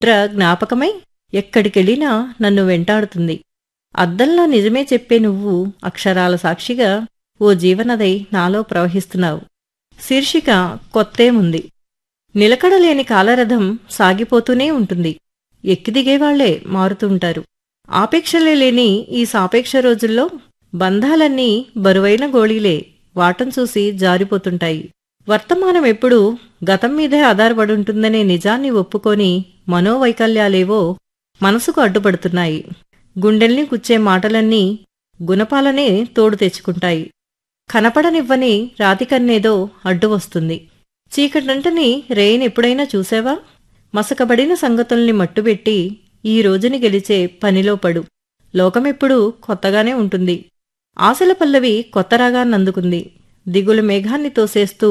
డ్ర జ్ఞాపకమై ఎక్కడికెళ్ళినా నన్ను వెంటాడుతుంది అద్దంలో నిజమే చెప్పే నువ్వు అక్షరాల సాక్షిగా ఓ జీవనదై నాలో ప్రవహిస్తున్నావు శీర్షిక కొత్తేముంది నిలకడలేని కాలరథం సాగిపోతూనే ఉంటుంది ఎక్కిదిగేవాళ్లే మారుతుంటారు ఆపేక్షలే లేని ఈ సాపేక్ష రోజుల్లో బంధాలన్నీ బరువైన గోళీలే వాటం చూసి జారిపోతుంటాయి వర్తమానం ఎప్పుడూ గతం మీదే ఆధారపడుంటుందనే నిజాన్ని ఒప్పుకొని మనోవైకల్యాలేవో మనసుకు అడ్డుపడుతున్నాయి గుండెల్ని కుచ్చే మాటలన్నీ గుణపాలనే తోడు తెచ్చుకుంటాయి కనపడనివ్వని రాతికన్నేదో అడ్డు వస్తుంది చీకటంటని రేయిని ఎప్పుడైనా చూసావా మసకబడిన సంగతుల్ని మట్టుబెట్టి ఈ రోజుని గెలిచే పనిలో పడు లోకమెప్పుడూ కొత్తగానే ఉంటుంది ఆశల పల్లవి కొత్త రాగాన్నందుకుంది దిగులు మేఘాన్ని తోసేస్తూ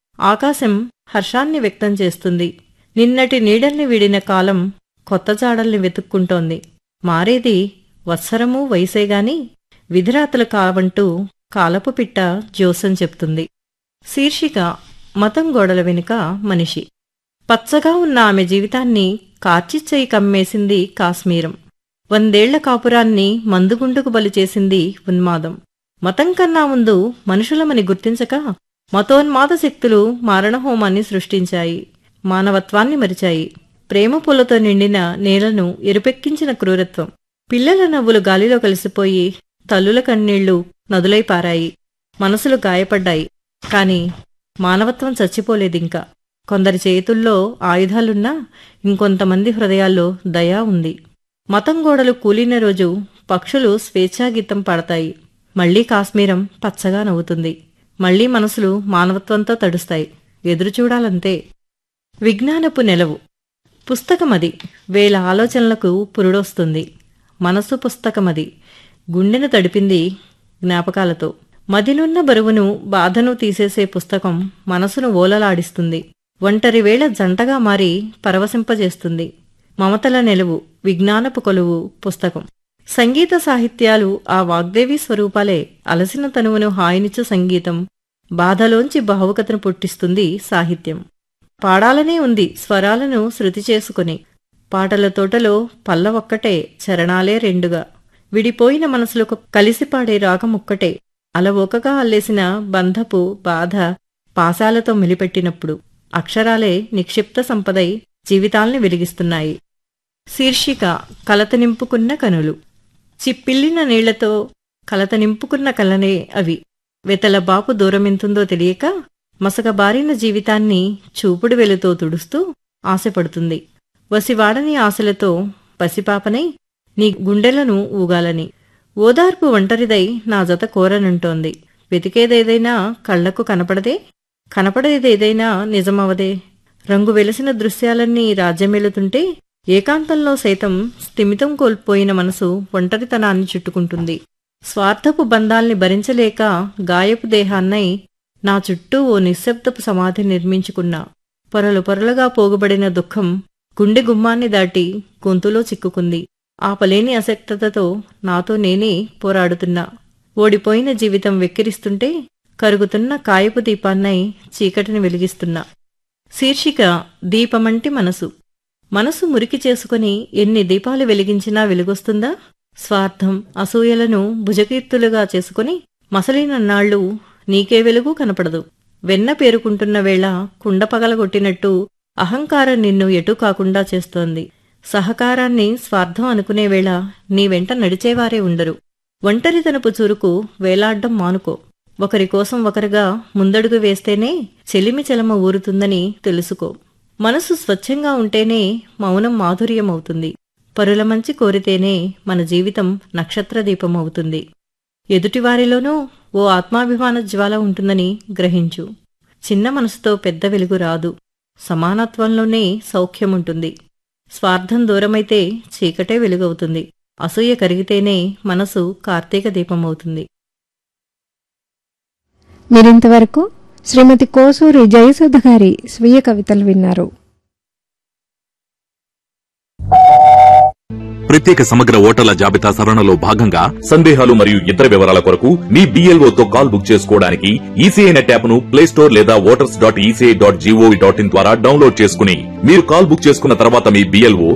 ఆకాశం హర్షాన్ని వ్యక్తం చేస్తుంది నిన్నటి నీడల్ని వీడిన కాలం కొత్త జాడల్ని వెతుక్కుంటోంది మారేది వత్సరమూ వయసేగాని విధిరాతలు కావంటూ కాలపు పిట్ట జోసం చెప్తుంది శీర్షిక మతం గోడల వెనుక మనిషి పచ్చగా ఉన్న ఆమె జీవితాన్ని కార్చిచ్చయి కమ్మేసింది కాశ్మీరం వందేళ్ల కాపురాన్ని మందుగుండుకు బలి చేసింది ఉన్మాదం మతం కన్నా ముందు మనుషులమని గుర్తించక మతోన్మాద శక్తులు మారణహోమాన్ని సృష్టించాయి మానవత్వాన్ని మరిచాయి ప్రేమ పూలతో నిండిన నేలను ఎరుపెక్కించిన క్రూరత్వం పిల్లల నవ్వులు గాలిలో కలిసిపోయి తల్లుల కన్నీళ్లు నదులై పారాయి మనసులు గాయపడ్డాయి కాని మానవత్వం చచ్చిపోలేదింకా కొందరి చేతుల్లో ఆయుధాలున్నా ఇంకొంతమంది హృదయాల్లో దయా ఉంది మతం గోడలు కూలిన రోజు పక్షులు స్వేచ్ఛాగీతం పాడతాయి మళ్లీ కాశ్మీరం పచ్చగా నవ్వుతుంది మళ్లీ మనసులు మానవత్వంతో తడుస్తాయి ఎదురుచూడాలంతే విజ్ఞానపు నెలవు పుస్తకమది వేల ఆలోచనలకు పురుడొస్తుంది మనసు పుస్తకమది గుండెను తడిపింది జ్ఞాపకాలతో మదినున్న బరువును బాధను తీసేసే పుస్తకం మనసును ఓలలాడిస్తుంది ఒంటరి వేళ జంటగా మారి పరవశింపజేస్తుంది మమతల నిలువు విజ్ఞానపు కొలువు పుస్తకం సంగీత సాహిత్యాలు ఆ వాగ్దేవి స్వరూపాలే అలసిన తనువును హాయినిచ్చు సంగీతం బాధలోంచి భావుకతను పుట్టిస్తుంది సాహిత్యం పాడాలనే ఉంది స్వరాలను శృతి చేసుకుని పాటల తోటలో పల్లవొక్కటే చరణాలే రెండుగా విడిపోయిన మనసులకు కలిసి పాడే రాగమొక్కటే అలవోకగా అల్లేసిన బంధపు బాధ పాశాలతో మెలిపెట్టినప్పుడు అక్షరాలే నిక్షిప్త సంపదై జీవితాల్ని వెలిగిస్తున్నాయి శీర్షిక కలత నింపుకున్న కనులు చిప్పిల్లిన నీళ్లతో కలత నింపుకున్న కలనే అవి వెతల బాపు దూరమెంతుందో తెలియక మసకబారిన జీవితాన్ని చూపుడు వెలుతో తుడుస్తూ ఆశపడుతుంది వసివాడని ఆశలతో పసిపాపనై నీ గుండెలను ఊగాలని ఓదార్పు ఒంటరిదై నా జత కోరనంటోంది వెతికేదేదైనా కళ్లకు కనపడదే కనపడేదేదైనా నిజమవదే రంగు వెలసిన దృశ్యాలన్నీ రాజ్యమెలుతుంటే ఏకాంతంలో సైతం స్థిమితం కోల్పోయిన మనసు ఒంటరితనాన్ని చుట్టుకుంటుంది స్వార్థపు బంధాల్ని భరించలేక గాయపు దేహాన్నై నా చుట్టూ ఓ నిశ్శబ్దపు సమాధి నిర్మించుకున్నా పొరలు పొరలుగా పోగుబడిన దుఃఖం గుండె గుమ్మాన్ని దాటి గొంతులో చిక్కుకుంది ఆపలేని అసక్తతతో నాతో నేనే పోరాడుతున్నా ఓడిపోయిన జీవితం వెక్కిరిస్తుంటే కరుగుతున్న కాయపు దీపాన్నై చీకటిని వెలిగిస్తున్నా శీర్షిక దీపమంటి మనసు మనసు మురికి చేసుకుని ఎన్ని దీపాలు వెలిగించినా వెలుగొస్తుందా స్వార్థం అసూయలను భుజకీర్తులుగా చేసుకుని మసలినన్నాళ్ళు నీకే వెలుగు కనపడదు వెన్న పేరుకుంటున్న వేళ కుండ పగలగొట్టినట్టు అహంకారం నిన్ను ఎటూ కాకుండా చేస్తోంది సహకారాన్ని స్వార్థం అనుకునే వేళ నీ వెంట నడిచేవారే ఉండరు ఒంటరితనపు చురుకు వేలాడ్డం మానుకో ఒకరి కోసం ఒకరుగా ముందడుగు వేస్తేనే చెలిమి చెలమ ఊరుతుందని తెలుసుకో మనసు స్వచ్ఛంగా ఉంటేనే మౌనం మాధుర్యమవుతుంది పరుల మంచి కోరితేనే మన జీవితం నక్షత్ర దీపమవుతుంది ఎదుటివారిలోనూ ఓ ఆత్మాభిమాన జ్వాల ఉంటుందని గ్రహించు చిన్న మనసుతో పెద్ద వెలుగు రాదు సమానత్వంలోనే సౌఖ్యముంటుంది స్వార్థం దూరమైతే చీకటే వెలుగవుతుంది అసూయ కరిగితేనే మనసు కార్తీక దీపమవుతుంది మీరింతవరకు శ్రీమతి కోసూరి జయసుధ గారి స్వీయ కవితలు విన్నారు ప్రత్యేక సమగ్ర ఓటర్ల జాబితా సవరణలో భాగంగా సందేహాలు మరియు ఇతర వివరాల కొరకు మీ BLO తో కాల్ బుక్ చేసుకోవడానికి ఈసీఐ నెట్ యాప్ ను ప్లే స్టోర్ లేదా voters dot ECI dot gov dot in ద్వారా డౌన్లోడ్ చేసుకుని మీరు కాల్ బుక్ చేసుకున్న తర్వాత మీ బిఎల్ఓ